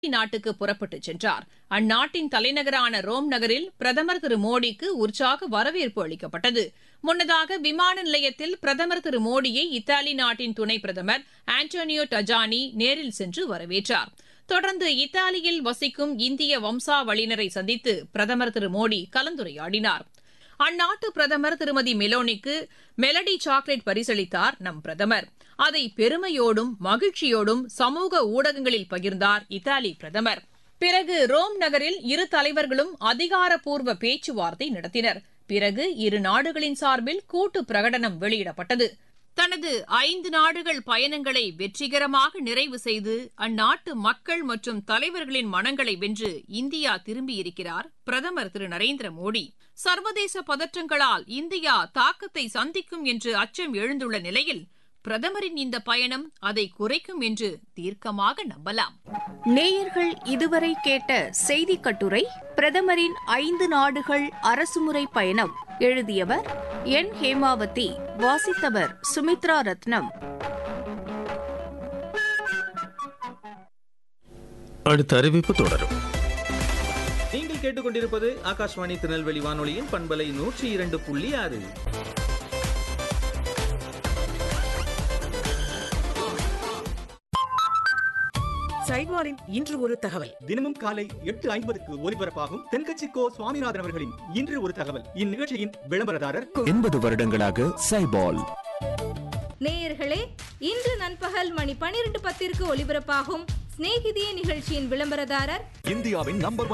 நாட்டுக்கு புறப்பட்டுச் சென்றார் அந்நாட்டின் தலைநகரான ரோம் நகரில் பிரதமர் திரு மோடிக்கு உற்சாக வரவேற்பு அளிக்கப்பட்டது முன்னதாக விமான நிலையத்தில் பிரதமர் திரு மோடியை இத்தாலி நாட்டின் துணை பிரதமர் ஆண்டோனியோ டஜானி நேரில் சென்று வரவேற்றார் தொடர்ந்து இத்தாலியில் வசிக்கும் இந்திய வம்சாவளியினரை சந்தித்து பிரதமர் திரு மோடி கலந்துரையாடினார் அந்நாட்டு பிரதமர் திருமதி மெலோனிக்கு மெலடி சாக்லேட் பரிசளித்தார் நம் பிரதமர் அதை பெருமையோடும் மகிழ்ச்சியோடும் சமூக ஊடகங்களில் பகிர்ந்தார் இத்தாலி பிரதமர் பிறகு ரோம் நகரில் இரு தலைவர்களும் அதிகாரப்பூர்வ பேச்சுவார்த்தை நடத்தினர் பிறகு இரு நாடுகளின் சார்பில் கூட்டு பிரகடனம் வெளியிடப்பட்டது தனது ஐந்து நாடுகள் பயணங்களை வெற்றிகரமாக நிறைவு செய்து அந்நாட்டு மக்கள் மற்றும் தலைவர்களின் மனங்களை வென்று இந்தியா திரும்பியிருக்கிறார் பிரதமர் திரு நரேந்திர மோடி சர்வதேச பதற்றங்களால் இந்தியா தாக்கத்தை சந்திக்கும் என்று அச்சம் எழுந்துள்ள நிலையில் பிரதமரின் இந்த பயணம் அதை குறைக்கும் என்று தீர்க்கமாக நம்பலாம் நேயர்கள் இதுவரை கேட்ட செய்தி கட்டுரை பிரதமரின் ஐந்து நாடுகள் அரசுமுறை பயணம் எழுதியவர் என் ஹேமாவதி வாசித்தவர் சுமித்ரா ரத்னம் அடுத்த அறிவிப்பு தொடரும் நீங்கள் கேட்டுக்கொண்டிருப்பது ஆகாஷ்வாணி திருநெல்வேலி வானொலியின் பண்பலை நூற்றி இரண்டு புள்ளி ஆறு சைட்வாரின் இன்று ஒரு தகவல் தினமும் காலை எட்டு ஐம்பதுக்கு ஒலிபரப்பாகும் தென்கட்சி கோ சுவாமிநாதன் அவர்களின் இன்று ஒரு தகவல் இந்நிகழ்ச்சியின் விளம்பரதாரர் எண்பது வருடங்களாக சைபால் நேயர்களே இன்று நண்பகல் மணி பனிரெண்டு பத்திற்கு ஒலிபரப்பாகும் சிநேகிதியே நிகழ்ச்சியின் விளம்பரதாரர் இந்தியாவின் நம்பர்